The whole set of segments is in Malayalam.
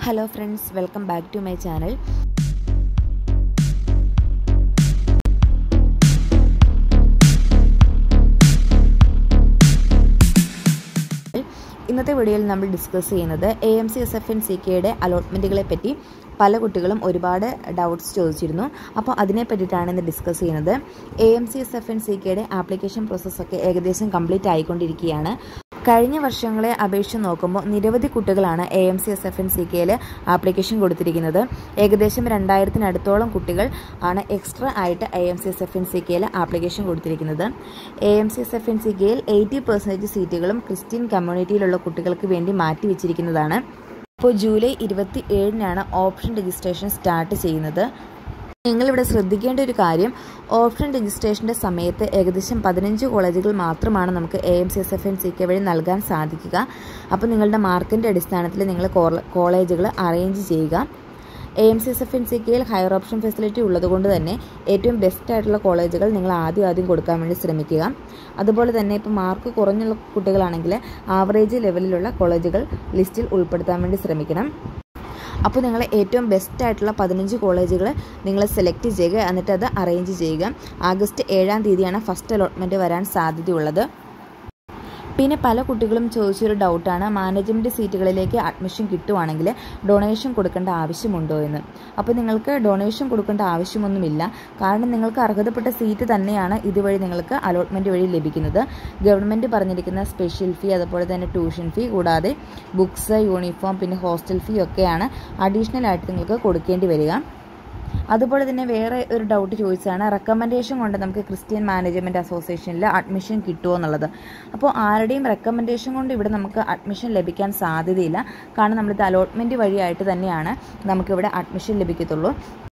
hello friends welcome back to my channel ഇന്നത്തെ വീഡിയോയിൽ നമ്മൾ ഡിസ്കസ് ചെയ്യുന്നത് A M C S F N C കെയുടെ അലോട്ട്മെൻറ്റുകളെ പറ്റി പല കുട്ടികളും ഒരുപാട് ഡൗട്ട്സ് ചോദിച്ചിരുന്നു അപ്പോൾ അതിനെ പറ്റിയിട്ടാണ് ഇന്ന് ഡിസ്കസ് ചെയ്യുന്നത് A M C S F N C കെയുടെ ആപ്ലിക്കേഷൻ പ്രോസസ്സൊക്കെ ഏകദേശം കംപ്ലീറ്റ് ആയിക്കൊണ്ടിരിക്കുകയാണ് കഴിഞ്ഞ വർഷങ്ങളെ അപേക്ഷിച്ച് നോക്കുമ്പോൾ നിരവധി കുട്ടികളാണ് A M C S F N C കെയിൽ ആപ്ലിക്കേഷൻ കൊടുത്തിരിക്കുന്നത് ഏകദേശം രണ്ടായിരത്തിനടുത്തോളം കുട്ടികൾ ആണ് എക്സ്ട്രാ ആയിട്ട് A M C S F N C കെയിൽ ആപ്ലിക്കേഷൻ കൊടുത്തിരിക്കുന്നത് A M C S F N C കെയിൽ എയ്റ്റി പെർസെൻറ്റേജ് സീറ്റുകളും ക്രിസ്ത്യൻ കമ്മ്യൂണിറ്റിയിലുള്ള കുട്ടികൾക്ക് വേണ്ടി മാറ്റി വെച്ചിരിക്കുന്നതാണ് ഇപ്പോൾ ജൂലൈ ഇരുപത്തി ഏഴിനാണ് ഓപ്ഷൻ രജിസ്ട്രേഷൻ സ്റ്റാർട്ട് ചെയ്യുന്നത് നിങ്ങളിവിടെ ശ്രദ്ധിക്കേണ്ട ഒരു കാര്യം ഓപ്ഷൻ രജിസ്ട്രേഷൻ്റെ സമയത്ത് ഏകദേശം പതിനഞ്ച് കോളേജുകൾ മാത്രമാണ് നമുക്ക് A M C S F N C K വഴി നൽകാൻ സാധിക്കുക അപ്പോൾ നിങ്ങളുടെ മാർക്കിൻ്റെ അടിസ്ഥാനത്തിൽ നിങ്ങൾ കോളേജുകൾ അറേഞ്ച് ചെയ്യുക A M C S F N C കെയിൽ ഹയർ ഓപ്ഷൻ ഫെസിലിറ്റി ഉള്ളതുകൊണ്ട് തന്നെ ഏറ്റവും ബെസ്റ്റ് ആയിട്ടുള്ള കോളേജുകൾ നിങ്ങൾ ആദ്യം ആദ്യം കൊടുക്കാൻ വേണ്ടി ശ്രമിക്കുക അതുപോലെ തന്നെ ഇപ്പോൾ മാർക്ക് കുറഞ്ഞുള്ള കുട്ടികളാണെങ്കിൽ ആവറേജ് ലെവലിലുള്ള കോളേജുകൾ ലിസ്റ്റിൽ ഉൾപ്പെടുത്താൻ വേണ്ടി ശ്രമിക്കണം അപ്പോൾ നിങ്ങൾ ഏറ്റവും ബെസ്റ്റ് ആയിട്ടുള്ള പതിനഞ്ച് കോളേജുകൾ നിങ്ങൾ സെലക്ട് ചെയ്യുക എന്നിട്ട് അത് അറേഞ്ച് ചെയ്യുക ആഗസ്റ്റ് ഏഴാം തീയതിയാണ് ഫസ്റ്റ് അലോട്ട്മെൻറ്റ് വരാൻ സാധ്യതയുള്ളത് പിന്നെ പല കുട്ടികളും ചോദിച്ചൊരു ഡൗട്ടാണ് മാനേജ്മെൻറ്റ് സീറ്റുകളിലേക്ക് അഡ്മിഷൻ കിട്ടുവാണെങ്കിൽ ഡൊണേഷൻ കൊടുക്കേണ്ട ആവശ്യമുണ്ടോ എന്ന് അപ്പോൾ നിങ്ങൾക്ക് ഡൊണേഷൻ കൊടുക്കേണ്ട ആവശ്യമൊന്നുമില്ല കാരണം നിങ്ങൾക്ക് അർഹതപ്പെട്ട സീറ്റ് തന്നെയാണ് ഇതുവഴി നിങ്ങൾക്ക് അലോട്ട്മെൻറ്റ് വഴി ലഭിക്കുന്നത് ഗവൺമെൻറ് പറഞ്ഞിരിക്കുന്ന സ്പെഷ്യൽ ഫീ അതുപോലെ തന്നെ ട്യൂഷൻ ഫീ കൂടാതെ ബുക്സ് യൂണിഫോം പിന്നെ ഹോസ്റ്റൽ ഫീ ഒക്കെയാണ് അഡീഷണൽ ആയിട്ട് നിങ്ങൾക്ക് കൊടുക്കേണ്ടി വരിക അതുപോലെ തന്നെ വേറെ ഒരു ഡൗട്ട് ചോദിച്ചതാണ് റെക്കമെൻഡേഷൻ കൊണ്ട് നമുക്ക് ക്രിസ്ത്യൻ മാനേജ്മെൻറ്റ് അസോസിയേഷനിൽ അഡ്മിഷൻ കിട്ടുമോ എന്നുള്ളത് അപ്പോൾ ആരുടെയും റെക്കമെൻഡേഷൻ കൊണ്ട് ഇവിടെ നമുക്ക് അഡ്മിഷൻ ലഭിക്കാൻ സാധ്യതയില്ല കാരണം നമ്മളിത് അലോട്ട്മെൻറ്റ് വഴിയായിട്ട് തന്നെയാണ് നമുക്കിവിടെ അഡ്മിഷൻ ലഭിക്കത്തുള്ളൂ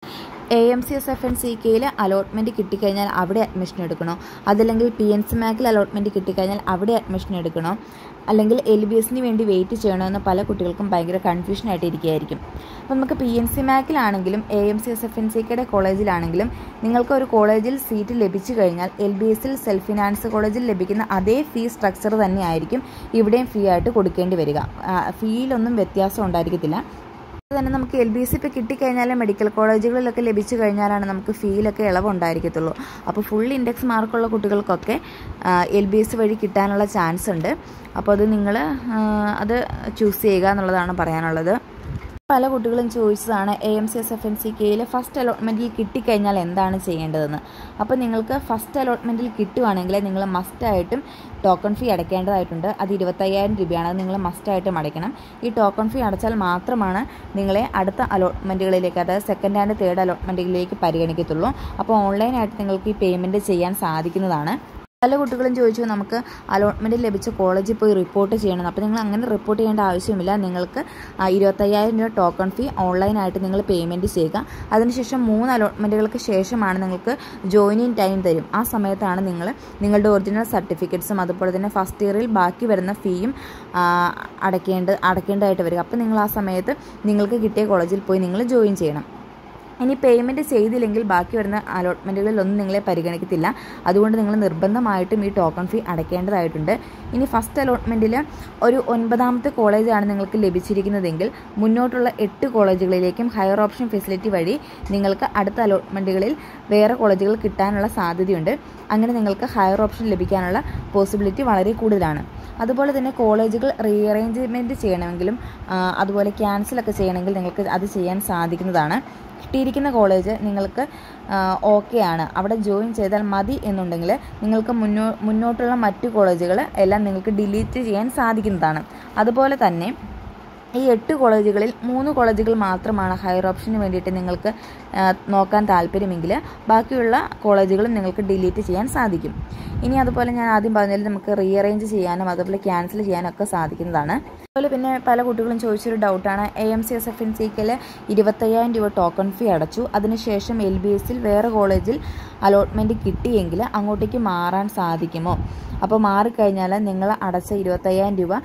A M C S F N C കെയിൽ അലോട്ട്മെൻറ്റ് കിട്ടിക്കഴിഞ്ഞാൽ അവിടെ അഡ്മിഷൻ എടുക്കണോ അതല്ലെങ്കിൽ പി എൻ സി മാക്കിൽ അലോട്ട്മെൻറ്റ് കിട്ടിക്കഴിഞ്ഞാൽ അവിടെ അഡ്മിഷൻ എടുക്കണോ അല്ലെങ്കിൽ എൽ ബി എസിന് വേണ്ടി വെയിറ്റ് ചെയ്യണമെന്ന് പല കുട്ടികൾക്കും ഭയങ്കര കൺഫ്യൂഷൻ ആയിട്ട് ഇരിക്കുകയായിരിക്കും അപ്പോൾ നമുക്ക് പി എൻ സി മാക്കിലാണെങ്കിലും A M C S F N C കെയുടെ കോളേജിലാണെങ്കിലും നിങ്ങൾക്ക് ഒരു കോളേജിൽ സീറ്റ് ലഭിച്ചു കഴിഞ്ഞാൽ എൽ ബി എസിൽ സെൽഫ് ഫിനാൻസ് കോളേജിൽ ലഭിക്കുന്ന അതേ ഫീ സ്ട്രക്ചർ തന്നെയായിരിക്കും ഇവിടെയും ഫീ ആയിട്ട് കൊടുക്കേണ്ടി വരിക ഫീയിലൊന്നും വ്യത്യാസം ഉണ്ടായിരിക്കത്തില്ല തന്നെ നമുക്ക് എൽ ബി എസ് ഇപ്പോൾ കിട്ടിക്കഴിഞ്ഞാൽ മെഡിക്കൽ കോളേജുകളിലൊക്കെ ലഭിച്ചു കഴിഞ്ഞാലാണ് നമുക്ക് ഫീലൊക്കെ ഇളവ് ഉണ്ടായിരിക്കത്തുള്ളൂ അപ്പോൾ ഫുൾ ഇൻഡെക്സ് മാർക്കുള്ള കുട്ടികൾക്കൊക്കെ എൽ ബി എസ് വഴി കിട്ടാനുള്ള ചാൻസ് ഉണ്ട് അപ്പോൾ അത് നിങ്ങൾ അത് ചൂസ് ചെയ്യുക എന്നുള്ളതാണ് പറയാനുള്ളത് പല കുട്ടികളും ചോദിച്ചതാണ് A M C S F N C കെയിൽ ഫസ്റ്റ് അലോട്ട്മെൻറ്റിൽ കിട്ടിക്കഴിഞ്ഞാൽ എന്താണ് ചെയ്യേണ്ടതെന്ന് അപ്പോൾ നിങ്ങൾക്ക് ഫസ്റ്റ് അലോട്ട്മെൻറ്റിൽ കിട്ടുവാണെങ്കിൽ നിങ്ങൾ മസ്റ്റായിട്ടും ടോക്കൺ ഫീ അടയ്ക്കേണ്ടതായിട്ടുണ്ട് അത് ഇരുപത്തയ്യായിരം രൂപയാണ് അത് നിങ്ങൾ മസ്റ്റായിട്ടും അടയ്ക്കണം ഈ ടോക്കൺ ഫീ അടച്ചാൽ മാത്രമാണ് നിങ്ങളെ അടുത്ത അലോട്ട്മെൻറ്റുകളിലേക്ക് അതായത് സെക്കൻഡ് ആൻഡ് തേർഡ് അലോട്ട്മെൻറ്റുകളിലേക്ക് പരിഗണിക്കത്തുള്ളൂ അപ്പോൾ ഓൺലൈനായിട്ട് നിങ്ങൾക്ക് ഈ പേയ്മെൻറ്റ് ചെയ്യാൻ സാധിക്കുന്നതാണ് പല കുട്ടികളും ചോദിച്ചു നമുക്ക് അലോട്ട്മെൻറ്റ് ലഭിച്ച കോളേജിൽ പോയി റിപ്പോർട്ട് ചെയ്യണം അപ്പോൾ നിങ്ങൾ അങ്ങനെ റിപ്പോർട്ട് ചെയ്യേണ്ട ആവശ്യമില്ല നിങ്ങൾക്ക് ഇരുപത്തയ്യായിരം രൂപ ടോക്കൺ ഫീ ഓൺലൈനായിട്ട് നിങ്ങൾ പേയ്മെൻറ്റ് ചെയ്യുക അതിനുശേഷം മൂന്ന് അലോട്ട്മെൻറ്റുകൾക്ക് ശേഷമാണ് നിങ്ങൾക്ക് ജോയിനിങ് ടൈം തരും ആ സമയത്താണ് നിങ്ങൾ നിങ്ങളുടെ ഒറിജിനൽ സർട്ടിഫിക്കറ്റ്സും അതുപോലെ തന്നെ ഫസ്റ്റ് ഇയറിൽ ബാക്കി വരുന്ന ഫീയും അടയ്ക്കേണ്ട അടയ്ക്കേണ്ടതായിട്ട് വരിക അപ്പോൾ നിങ്ങൾ ആ സമയത്ത് നിങ്ങൾക്ക് കിട്ടിയ കോളേജിൽ പോയി നിങ്ങൾ ജോയിൻ ചെയ്യണം ഇനി പേയ്മെൻറ്റ് ചെയ്തില്ലെങ്കിൽ ബാക്കി വരുന്ന അലോട്ട്മെൻറ്റുകളിലൊന്നും നിങ്ങളെ പരിഗണിക്കത്തില്ല അതുകൊണ്ട് നിങ്ങൾ നിർബന്ധമായിട്ടും ഈ ടോക്കൺ ഫീ അടയ്ക്കേണ്ടതായിട്ടുണ്ട് ഇനി ഫസ്റ്റ് അലോട്ട്മെൻറ്റിൽ ഒരു ഒൻപതാമത്തെ കോളേജാണ് നിങ്ങൾക്ക് ലഭിച്ചിരിക്കുന്നതെങ്കിൽ മുന്നോട്ടുള്ള എട്ട് കോളേജുകളിലേക്കും ഹയർ ഓപ്ഷൻ ഫെസിലിറ്റി വഴി നിങ്ങൾക്ക് അടുത്ത അലോട്ട്മെൻറ്റുകളിൽ വേറെ കോളേജുകൾ കിട്ടാനുള്ള സാധ്യതയുണ്ട് അങ്ങനെ നിങ്ങൾക്ക് ഹയർ ഓപ്ഷൻ ലഭിക്കാനുള്ള പോസിബിലിറ്റി വളരെ കൂടുതലാണ് അതുപോലെ തന്നെ കോളേജുകൾ റീഅറേഞ്ച്മെൻറ്റ് ചെയ്യണമെങ്കിലും അതുപോലെ ക്യാൻസലൊക്കെ ചെയ്യണമെങ്കിൽ നിങ്ങൾക്ക് അത് ചെയ്യാൻ സാധിക്കുന്നതാണ് കിട്ടിയിരിക്കുന്ന കോളേജ് നിങ്ങൾക്ക് ഓക്കെ ആണ് അവിടെ ജോയിൻ ചെയ്താൽ മതി എന്നുണ്ടെങ്കിൽ നിങ്ങൾക്ക് മുന്നോ മുന്നോട്ടുള്ള മറ്റു കോളേജുകൾ എല്ലാം നിങ്ങൾക്ക് ഡിലീറ്റ് ചെയ്യാൻ സാധിക്കുന്നതാണ് അതുപോലെ തന്നെ ഈ എട്ട് കോളേജുകളിൽ മൂന്ന് കോളേജുകൾ മാത്രമാണ് ഹയർ ഓപ്ഷന് വേണ്ടിയിട്ട് നിങ്ങൾക്ക് നോക്കാൻ താല്പര്യമെങ്കിൽ ബാക്കിയുള്ള കോളേജുകളും നിങ്ങൾക്ക് ഡിലീറ്റ് ചെയ്യാൻ സാധിക്കും ഇനി അതുപോലെ ഞാൻ ആദ്യം പറഞ്ഞതിൽ നമുക്ക് റീഅറേഞ്ച് ചെയ്യാനും അതുപോലെ ക്യാൻസൽ ചെയ്യാനും ഒക്കെ സാധിക്കുന്നതാണ് അതുപോലെ പിന്നെ പല കുട്ടികളും ചോദിച്ചൊരു ഡൗട്ടാണ് A M C S F N സിക്കിൽ ഇരുപത്തയ്യായിരം രൂപ ടോക്കൺ ഫീ അടച്ചു അതിനുശേഷം എൽ ബി എസിൽ വേറെ കോളേജിൽ അലോട്ട്മെൻറ്റ് കിട്ടിയെങ്കിൽ അങ്ങോട്ടേക്ക് മാറാൻ സാധിക്കുമോ അപ്പോൾ മാറിക്കഴിഞ്ഞാൽ നിങ്ങൾ അടച്ച ഇരുപത്തയ്യായിരം രൂപ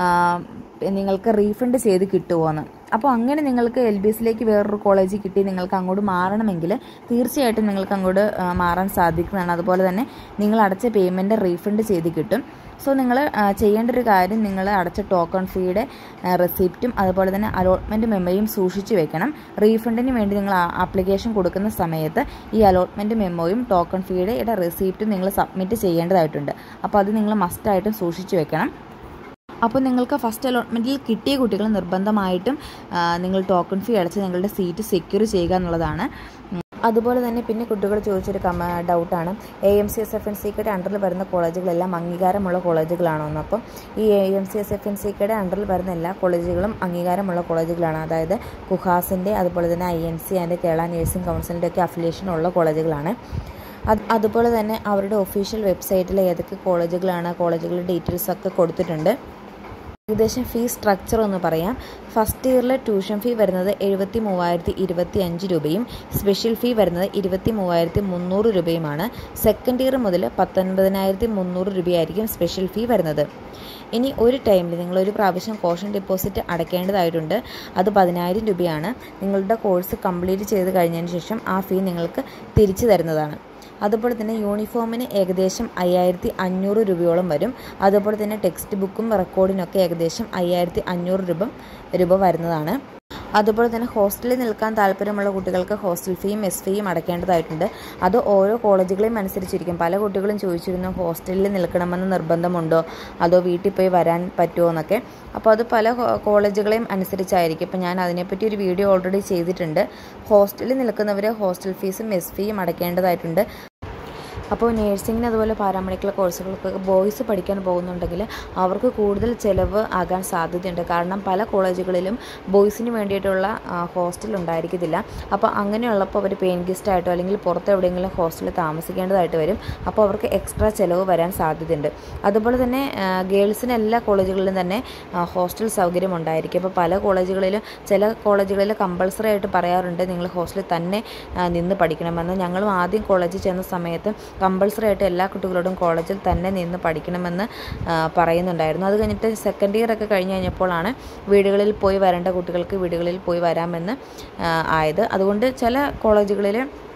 നിങ്ങൾക്ക് റീഫണ്ട് ചെയ്ത് കിട്ടുമോ എന്ന് അപ്പോൾ അങ്ങനെ നിങ്ങൾക്ക് എൽ ബി എസിലേക്ക് വേറൊരു കോളേജിൽ കിട്ടി നിങ്ങൾക്ക് അങ്ങോട്ട് മാറണമെങ്കിൽ തീർച്ചയായിട്ടും നിങ്ങൾക്ക് അങ്ങോട്ട് മാറാൻ സാധിക്കുന്നതാണ് അതുപോലെ തന്നെ നിങ്ങൾ അടച്ച പേയ്മെൻറ്റ് റീഫണ്ട് ചെയ്ത് കിട്ടും സോ നിങ്ങൾ ചെയ്യേണ്ട ഒരു കാര്യം നിങ്ങൾ അടച്ച ടോക്കൺ ഫീയുടെ റെസിപ്റ്റും അതുപോലെ തന്നെ അലോട്ട്മെൻറ്റ് മെമ്മോയും സൂക്ഷിച്ച് വെക്കണം റീഫണ്ടിന് വേണ്ടി നിങ്ങൾ ആപ്ലിക്കേഷൻ കൊടുക്കുന്ന സമയത്ത് ഈ അലോട്ട്മെൻറ്റ് മെമ്മോയും ടോക്കൺ ഫീയുടെ റെസിപ്റ്റും നിങ്ങൾ സബ്മിറ്റ് ചെയ്യേണ്ടതായിട്ടുണ്ട് അപ്പോൾ അത് നിങ്ങൾ മസ്റ്റായിട്ടും സൂക്ഷിച്ച് വെക്കണം അപ്പോൾ നിങ്ങൾക്ക് ഫസ്റ്റ് അലോട്ട്മെൻറ്റിൽ കിട്ടിയ കുട്ടികൾ നിർബന്ധമായിട്ടും നിങ്ങൾ ടോക്കൺ ഫീ അടച്ച് നിങ്ങളുടെ സീറ്റ് സെക്യൂർ ചെയ്യുക എന്നുള്ളതാണ് അതുപോലെ തന്നെ പിന്നെ കുട്ടികൾ ചോദിച്ചൊരു കമ ഡൗട്ടാണ് A M C S F N സിക്കയുടെ അണ്ടറിൽ വരുന്ന കോളേജുകളെല്ലാം അംഗീകാരമുള്ള കോളേജുകളാണോ എന്ന് അപ്പം ഈ A M C S F N സിക്കയുടെ അണ്ടറിൽ വരുന്ന എല്ലാ കോളേജുകളും അംഗീകാരമുള്ള കോളേജുകളാണ് അതായത് കുഹാസിൻ്റെ അതുപോലെ തന്നെ I N C and Kerala nursing കൗൺസിലിൻ്റെ ഒക്കെ അഫിലിയേഷൻ ഉള്ള കോളേജുകളാണ് അത് അതുപോലെ തന്നെ അവരുടെ ഒഫീഷ്യൽ വെബ്സൈറ്റിൽ ഏതൊക്കെ കോളേജുകളാണ് കോളേജുകളുടെ ഡീറ്റെയിൽസ് ഒക്കെ കൊടുത്തിട്ടുണ്ട് ഏകദേശം ഫീ സ്ട്രക്ചർ ഒന്ന് പറയാം ഫസ്റ്റ് ഇയറിൽ ട്യൂഷൻ ഫീ വരുന്നത് എഴുപത്തി മൂവായിരത്തി ഇരുപത്തി അഞ്ച് രൂപയും സ്പെഷ്യൽ ഫീ വരുന്നത് ഇരുപത്തി മൂവായിരത്തി മുന്നൂറ് രൂപയുമാണ് സെക്കൻഡ് ഇയർ മുതൽ പത്തൊൻപതിനായിരത്തി മുന്നൂറ് രൂപയായിരിക്കും സ്പെഷ്യൽ ഫീ വരുന്നത് ഇനി ഒരു ടൈമിൽ നിങ്ങൾ ഒരു പ്രാവശ്യം കോഷൻ ഡെപ്പോസിറ്റ് അടയ്ക്കേണ്ടതായിട്ടുണ്ട് അത് പതിനായിരം രൂപയാണ് നിങ്ങളുടെ കോഴ്സ് കംപ്ലീറ്റ് ചെയ്ത് കഴിഞ്ഞതിന് ശേഷം ആ ഫീ നിങ്ങൾക്ക് തിരിച്ചു തരുന്നതാണ് അതുപോലെ തന്നെ യൂണിഫോമിന് ഏകദേശം അയ്യായിരത്തി അഞ്ഞൂറ് രൂപയോളം വരും അതുപോലെ തന്നെ ടെക്സ്റ്റ് ബുക്കും റെക്കോർഡിനൊക്കെ ഏകദേശം അയ്യായിരത്തി അഞ്ഞൂറ് രൂപ രൂപ വരുന്നതാണ് അതുപോലെ തന്നെ ഹോസ്റ്റലിൽ നിൽക്കാൻ താല്പര്യമുള്ള കുട്ടികൾക്ക് ഹോസ്റ്റൽ ഫീയും എസ് ഫീയും അടയ്ക്കേണ്ടതായിട്ടുണ്ട് അത് ഓരോ കോളേജുകളെയും അനുസരിച്ചിരിക്കും പല കുട്ടികളും ചോദിച്ചിരുന്നു ഹോസ്റ്റലിൽ നിൽക്കണമെന്ന് നിർബന്ധമുണ്ടോ അതോ വീട്ടിൽ പോയി വരാൻ പറ്റുമോ എന്നൊക്കെ അപ്പോൾ അത് പല കോളേജുകളെയും അനുസരിച്ചായിരിക്കും ഇപ്പോൾ ഞാൻ അതിനെപ്പറ്റി ഒരു വീഡിയോ ഓൾറെഡി ചെയ്തിട്ടുണ്ട് ഹോസ്റ്റലിൽ നിൽക്കുന്നവർ ഹോസ്റ്റൽ ഫീസും എസ് ഫീയും അടയ്ക്കേണ്ടതായിട്ടുണ്ട് അപ്പോൾ നേഴ്സിങ്ങിന് അതുപോലെ പാരാമെഡിക്കൽ കോഴ്സുകൾക്കൊക്കെ ബോയ്സ് പഠിക്കാൻ പോകുന്നുണ്ടെങ്കിൽ അവർക്ക് കൂടുതൽ ചിലവ് ആകാൻ സാധ്യതയുണ്ട് കാരണം പല കോളേജുകളിലും ബോയ്സിന് വേണ്ടിയിട്ടുള്ള ഹോസ്റ്റൽ ഉണ്ടായിരിക്കത്തില്ല അപ്പോൾ അങ്ങനെയുള്ളപ്പോൾ അവർ പെയിൻ ഗസ്റ്റായിട്ടോ അല്ലെങ്കിൽ പുറത്ത് എവിടെയെങ്കിലും ഹോസ്റ്റലിൽ താമസിക്കേണ്ടതായിട്ട് വരും അപ്പോൾ അവർക്ക് എക്സ്ട്രാ ചിലവ് വരാൻ സാധ്യതയുണ്ട് അതുപോലെ തന്നെ ഗേൾസിന് എല്ലാ കോളേജുകളിലും തന്നെ ഹോസ്റ്റൽ സൗകര്യം ഉണ്ടായിരിക്കും അപ്പോൾ പല കോളേജുകളിലും ചില കോളേജുകളിൽ കമ്പൾസറി ആയിട്ട് പറയാറുണ്ട് നിങ്ങൾ ഹോസ്റ്റലിൽ തന്നെ നിന്ന് പഠിക്കണമെന്ന് ഞങ്ങളും ആദ്യം കോളേജിൽ ചെന്ന സമയത്ത് കമ്പൾസറി ആയിട്ട് എല്ലാ കുട്ടികളോടും കോളേജിൽ തന്നെ നിന്ന് പഠിക്കണമെന്ന് പറയുന്നുണ്ടായിരുന്നു അത് കഴിഞ്ഞിട്ട് സെക്കൻഡ് ഇയർ ഒക്കെ കഴിഞ്ഞ് കഴിഞ്ഞപ്പോഴാണ് വീടുകളിൽ പോയി വരേണ്ട കുട്ടികൾക്ക് വീടുകളിൽ പോയി വരാമെന്ന് ആയത് അതുകൊണ്ട് ചില കോളേജുകളിൽ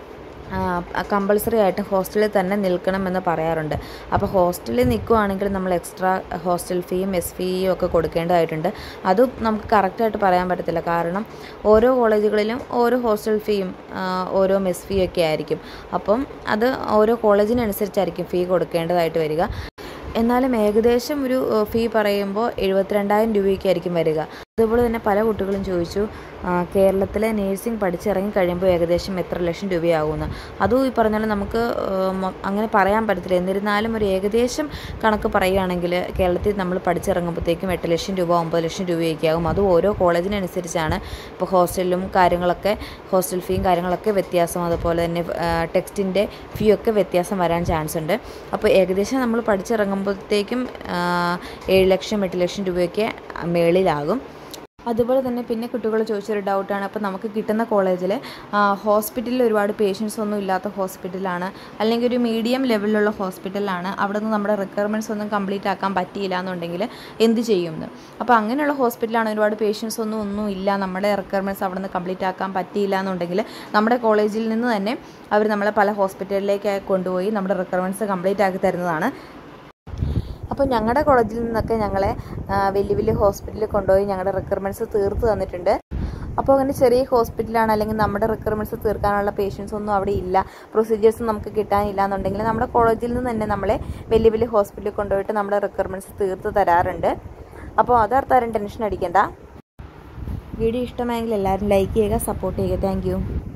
കമ്പൾസറി ആയിട്ട് ഹോസ്റ്റലിൽ തന്നെ നിൽക്കണമെന്ന് പറയാറുണ്ട് അപ്പോൾ ഹോസ്റ്റലിൽ നിൽക്കുവാണെങ്കിൽ നമ്മൾ എക്സ്ട്രാ ഹോസ്റ്റൽ ഫീയും എസ് ഫീയും ഒക്കെ കൊടുക്കേണ്ടതായിട്ടുണ്ട് അതും നമുക്ക് കറക്റ്റായിട്ട് പറയാൻ പറ്റത്തില്ല കാരണം ഓരോ കോളേജുകളിലും ഓരോ ഹോസ്റ്റൽ ഫീയും ഓരോ മെസ് ഫീ ഒക്കെ ആയിരിക്കും അപ്പം അത് ഓരോ കോളേജിനനുസരിച്ചായിരിക്കും ഫീ കൊടുക്കേണ്ടതായിട്ട് വരിക എന്നാലും ഏകദേശം ഒരു ഫീ പറയുമ്പോൾ എഴുപത്തിരണ്ടായിരം രൂപയൊക്കെ ആയിരിക്കും വരിക അതുപോലെ തന്നെ പല കുട്ടികളും ചോദിച്ചു കേരളത്തിലെ നേഴ്സിംഗ് പഠിച്ചിറങ്ങി കഴിയുമ്പോൾ ഏകദേശം എത്ര ലക്ഷം രൂപയാകുമെന്ന് അതും ഈ പറഞ്ഞാൽ നമുക്ക് അങ്ങനെ പറയാൻ പറ്റത്തില്ല എന്നിരുന്നാലും ഒരു ഏകദേശം കണക്ക് പറയുകയാണെങ്കിൽ കേരളത്തിൽ നമ്മൾ പഠിച്ചിറങ്ങുമ്പോഴത്തേക്കും എട്ട് ലക്ഷം രൂപ ഒമ്പത് ലക്ഷം രൂപയൊക്കെ ആകും അത് ഓരോ കോളേജിനനുസരിച്ചാണ് ഇപ്പോൾ ഹോസ്റ്റലിലും കാര്യങ്ങളൊക്കെ ഹോസ്റ്റൽ ഫീയും കാര്യങ്ങളൊക്കെ വ്യത്യാസം അതുപോലെ തന്നെ ടെക്സ്റ്റിൻ്റെ ഫീ ഒക്കെ വ്യത്യാസം വരാൻ ചാൻസ് ഉണ്ട് അപ്പോൾ ഏകദേശം നമ്മൾ പഠിച്ചിറങ്ങുമ്പോഴത്തേക്കും ഏഴ് ലക്ഷം എട്ട് ലക്ഷം രൂപയൊക്കെ മേളിലാകും അതുപോലെ തന്നെ പിന്നെ കുട്ടികൾ ചോദിച്ചൊരു ഡൗട്ടാണ് അപ്പോൾ നമുക്ക് കിട്ടുന്ന കോളേജിൽ ഹോസ്പിറ്റലിൽ ഒരുപാട് പേഷ്യൻസ് ഒന്നും ഇല്ലാത്ത ഹോസ്പിറ്റലാണ് അല്ലെങ്കിൽ ഒരു മീഡിയം ലെവലിലുള്ള ഹോസ്പിറ്റലാണ് അവിടെ നിന്ന് നമ്മുടെ റിക്വയർമെൻറ്റ്സ് ഒന്നും കംപ്ലീറ്റ് ആക്കാൻ പറ്റിയില്ല എന്നുണ്ടെങ്കിൽ എന്ത് ചെയ്യുമെന്ന് അപ്പോൾ അങ്ങനെയുള്ള ഹോസ്പിറ്റലാണ് ഒരുപാട് പേഷ്യൻസ് ഒന്നും ഒന്നും ഇല്ല നമ്മുടെ റിക്വയർമെൻറ്റ്സ് അവിടെ നിന്ന് കംപ്ലീറ്റ് ആക്കാൻ പറ്റിയില്ല എന്നുണ്ടെങ്കിൽ നമ്മുടെ കോളേജിൽ നിന്ന് തന്നെ അവർ നമ്മളെ പല ഹോസ്പിറ്റലിലേക്ക് കൊണ്ടുപോയി നമ്മുടെ റിക്വയർമെൻറ്റ്സ് കംപ്ലീറ്റ് ആക്കി തരുന്നതാണ് അപ്പോൾ ഞങ്ങളുടെ കോളേജിൽ നിന്നൊക്കെ ഞങ്ങളെ വലിയ വലിയ ഹോസ്പിറ്റലിൽ കൊണ്ടുപോയി ഞങ്ങളുടെ റിക്വയർമെൻറ്റ്സ് തീർത്ത് തന്നിട്ടുണ്ട് അപ്പോൾ അങ്ങനെ ചെറിയ ഹോസ്പിറ്റലാണ് അല്ലെങ്കിൽ നമ്മുടെ റിക്വയർമെൻറ്റ്സ് തീർക്കാനുള്ള പേഷ്യൻസ് ഒന്നും അവിടെ ഇല്ല പ്രൊസീജിയേഴ്സ് നമുക്ക് കിട്ടാനില്ല എന്നുണ്ടെങ്കിൽ നമ്മുടെ കോളേജിൽ നിന്ന് തന്നെ നമ്മളെ വലിയ വലിയ ഹോസ്പിറ്റലിൽ കൊണ്ടുപോയിട്ട് നമ്മുടെ റിക്വയർമെൻറ്റ്സ് തീർത്ത് തരാറുണ്ട് അപ്പോൾ അതർത്താരും ടെൻഷൻ അടിക്കേണ്ട വീഡിയോ ഇഷ്ടമായെങ്കിൽ എല്ലാവരും ലൈക്ക് ചെയ്യുക സപ്പോർട്ട് ചെയ്യുക താങ്ക്